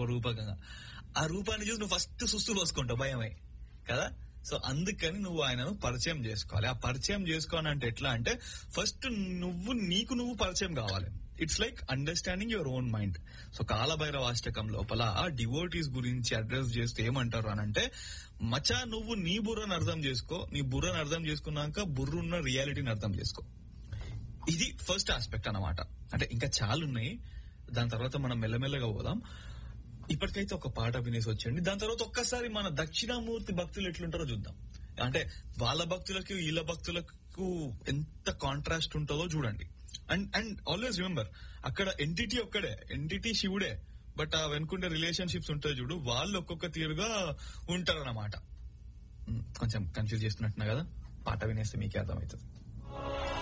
ఒక రూపకంగా ఆ రూపాన్ని చూసి నువ్వు ఫస్ట్ సుస్తు పోసుకుంటావు భయమై కదా సో అందుకని నువ్వు ఆయనను పరిచయం చేసుకోవాలి ఆ పరిచయం చేసుకోవాలంటే అంటే ఎట్లా అంటే ఫస్ట్ నువ్వు నీకు నువ్వు పరిచయం కావాలి it's like understanding your own mind so Kalabhairava Ashtakam లోపల డివోటీస్ గురించి అడ్రస్ చేస్తే ఏమంటారు అని అంటే మచా నువ్వు నీ బుర్రను అర్థం చేసుకో నీ బుర్రను అర్థం చేసుకున్నాక బుర్రున్న రియాలిటీని అర్థం చేసుకో ఇది ఫస్ట్ ఆస్పెక్ట్ అన్నమాట అంటే ఇంకా చాలా ఉన్నాయి దాని తర్వాత మనం మెల్లమెల్లగా పోదాం ఇప్పటికైతే ఒక పాట వినేసి వచ్చేయండి దాని తర్వాత ఒక్కసారి మన దక్షిణామూర్తి భక్తులు ఎట్లుంటారో చూద్దాం అంటే వాళ్ళ భక్తులకు వీళ్ళ భక్తులకు ఎంత కాంట్రాస్ట్ ఉంటుందో చూడండి అండ్ అండ్ ఆల్వేస్ రిమెంబర్ అక్కడ ఎంటిటీ ఒక్కడే ఎంటిటీ శివుడే బట్ ఆ వెనుకుండే రిలేషన్షిప్స్ ఉంటాయి చూడు వాళ్ళు ఒక్కొక్క తీరుగా ఉంటారన్నమాట ఉమ్, కొంచెం కన్ఫ్యూజ్ చేస్తున్నట్టున్నా కదా పాట వినేస్తే మీకే అర్థమవుతుంది